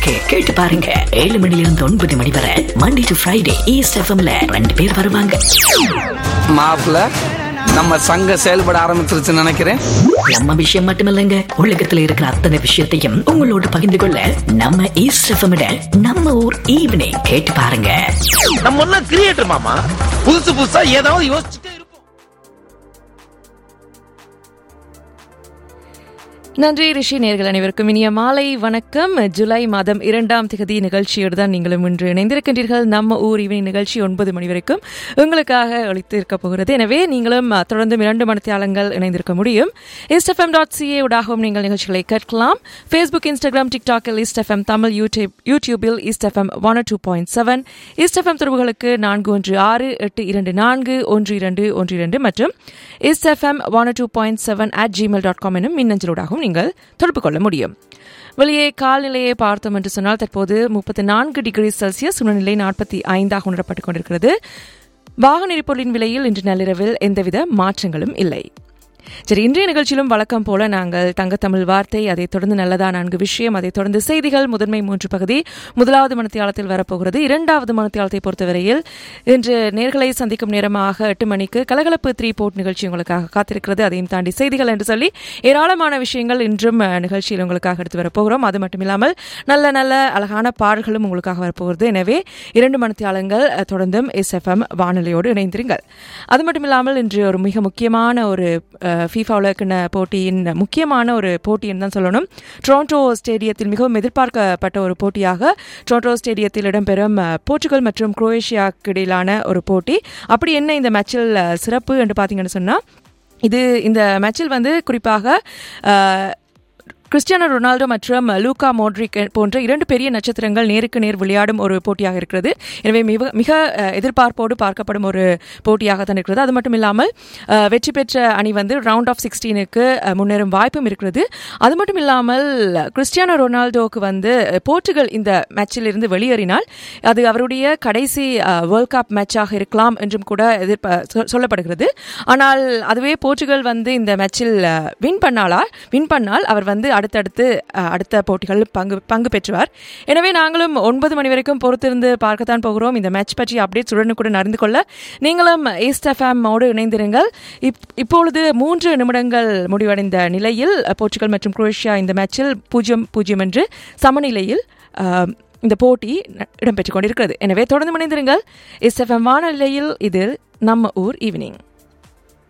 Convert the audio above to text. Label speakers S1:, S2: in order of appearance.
S1: K- கேட்டு பாருங்க ஏழு மணில இருந்து ஒன்பது மணி வரை மண்டே டு ஃப்ரைடே ஈஸ்ட் எஃப்எம்ல ரெண்டு பேர் வருவாங்க
S2: மாப்பிள்ள நம்ம சங்கம் செயல்பட ஆரம்பிச்சிருச்சுன்னு நினைக்கிறேன்
S1: நம்ம விஷயம் மட்டுமில்லைங்க உலகத்துல இருக்கிற அத்தனை விஷயத்தையும் உங்களோட பகிர்ந்து கொள்ள நம்ம ஈஸ்ட் எஃப்எம் நம்ம ஊர் ஈவினிங் கேட்டு பாருங்க
S3: நம்ம எல்லாம் கிரியேட்டர் மாமா புதுசு புதுசா ஏதாவது யோசிச்சுட்டே இருப்போம்
S4: நன்றி ரிஷி நேர்கள் அனைவருக்கும் இனிய மாலை வணக்கம் ஜூலை மாதம் இரண்டாம் திகதி நிகழ்ச்சியோடு தான் நீங்களும் இன்று இணைந்திருக்கின்றீர்கள் நம்ம ஊர் ஈவினிங் நிகழ்ச்சி ஒன்பது மணி வரைக்கும் உங்களுக்காக ஒழித்து இருக்க போகிறது எனவே நீங்களும் அஹ், தொடர்ந்து இரண்டு மணித்தியாலங்கள் இணைந்திருக்க முடியும் இஸ்எஃப்எம் டாட் சிஏ ஊடாகவும் நீங்கள் நிகழ்ச்சிகளை கேட்கலாம் ஃபேஸ்புக் இன்ஸ்டாகிராம் டிக்டாக்கில் இஸ்எஃப்எம் தமிழ் யூடியூப் யூடியூபில் ISFM one two point seven ISFM தொடர்புகளுக்கு நான்கு ஒன்று ஆறு எட்டு இரண்டு நான்கு ஒன்று இரண்டு ஒன்று இரண்டு மற்றும் ISFM one two point seven at Gmail dot com எனும் மின்னஞ்சலூடாகவும் நீங்கள் தொடர்பு கொள்ள முடியும் வெளியே கால்நிலையை பார்த்தோம் என்று சொன்னால் தற்போது முப்பத்தி நான்கு டிகிரி செல்சியஸ் உணர்நிலை நாற்பத்தி ஐந்தாக உணரப்பட்டுக் கொண்டிருக்கிறது வாகன எரிபொருளின் விலையில் இன்று நள்ளிரவில் எந்தவித மாற்றங்களும் இல்லை சரி இன்றைய நிகழ்ச்சியிலும் வழக்கம் போல நாங்கள் தங்கத்தமிழ் வார்த்தை அதைத் தொடர்ந்து நல்லதா நான்கு விஷயம் அதைத் தொடர்ந்து செய்திகள் முதன்மை மூன்று பகுதி முதலாவது மனத்தியாலத்தில் வரப்போகிறது இரண்டாவது மனத்தியாலத்தை பொறுத்தவரையில் இன்று நேர்களை சந்திக்கும் நேரமாக எட்டு மணிக்கு கலகலப்பு த்ரீ போர்ட் நிகழ்ச்சி உங்களுக்காக காத்திருக்கிறது அதையும் தாண்டி செய்திகள் என்று சொல்லி ஏராளமான விஷயங்கள் இன்றும் அஹ், நிகழ்ச்சியில் உங்களுக்காக எடுத்து வரப்போகிறோம் அது மட்டும் இல்லாமல் நல்ல நல்ல அழகான பாடல்களும் உங்களுக்காக வரப்போகிறது எனவே இரண்டு மனத்தியாலங்கள் அஹ், தொடர்ந்தும் எஸ்எஃப்எம் வானொலியோடு இணைந்திருங்கள் அது மட்டும் இல்லாமல் இன்று ஒரு மிக முக்கியமான ஒரு ஃபீஃபா உலகக்கிண போட்டியின் முக்கியமான ஒரு போட்டின்னு தான் சொல்லணும் டொரண்டோ ஸ்டேடியத்தில் மிகவும் எதிர்பார்க்கப்பட்ட ஒரு போட்டியாக டொரண்டோ ஸ்டேடியத்தில் இடம்பெறும் அஹ், போர்ச்சுகல் மற்றும் குரோவேஷியாவுக்கு இடையிலான ஒரு போட்டி அப்படி என்ன இந்த மேட்சில் அஹ், சிறப்பு என்று பார்த்தீங்கன்னு சொன்னால் இது இந்த மேட்சில் வந்து குறிப்பாக அஹ், கிறிஸ்டியானோ ரொனால்டோ மற்றும் லூகா மோட்ரிக் போன்ற இரண்டு பெரிய நட்சத்திரங்கள் நேருக்கு நேர் விளையாடும் ஒரு போட்டியாக இருக்கிறது எனவே மிக மிக அஹ், எதிர்பார்ப்போடு பார்க்கப்படும் ஒரு போட்டியாக தான் இருக்கிறது அது மட்டும் இல்லாமல் அஹ், வெற்றி பெற்ற அணி வந்து ரவுண்ட் ஆஃப் சிக்ஸ்டீனுக்கு முன்னேறும் வாய்ப்பும் இருக்கிறது அது மட்டும் இல்லாமல் கிறிஸ்டியானோ ரொனால்டோவுக்கு வந்து அஹ், போர்ச்சுகல் இந்த மேட்சில் இருந்து வெளியேறினால் அது அவருடைய கடைசி வேர்ல்ட் கப் மேட்சாக இருக்கலாம் என்றும் கூட எதிர்ப்ப சொ- சொல்லப்படுகிறது ஆனால் அதுவே போர்ச்சுகல் வந்து இந்த மேட்சில் வின் பண்ணாலா வின் பண்ணால் அவர் வந்து அடுத்தடுத்து அஹ், அடுத்த போட்டிகளில் பங்கு பங்கு பெற்றுவார் எனவே நாங்களும் ஒன்பது மணி வரைக்கும் பொறுத்திருந்து பார்க்கத்தான் போகிறோம் இந்த மேட்ச் பற்றி அப்டேட்ஸ் உடனுக்குடன் அறிந்து கொள்ள நீங்களும் ஈஸ்ட் எஃப்எம்மோடு இணைந்திருங்கள் இப் இப்பொழுது மூன்று நிமிடங்கள் முடிவடைந்த நிலையில் அஹ், போர்ச்சுகல் மற்றும் குரோஷியா இந்த மேட்சில் பூஜ்ஜியம் பூஜ்ஜியம் என்று சமநிலையில் அஹ், இந்த போட்டி ந- இடம்பெற்றுக் கொண்டிருக்கிறது எனவே தொடர்ந்து இணைந்திருங்கள் எஸ்எஃப்எம் வானொலியில் இது நம்ம ஊர் ஈவினிங்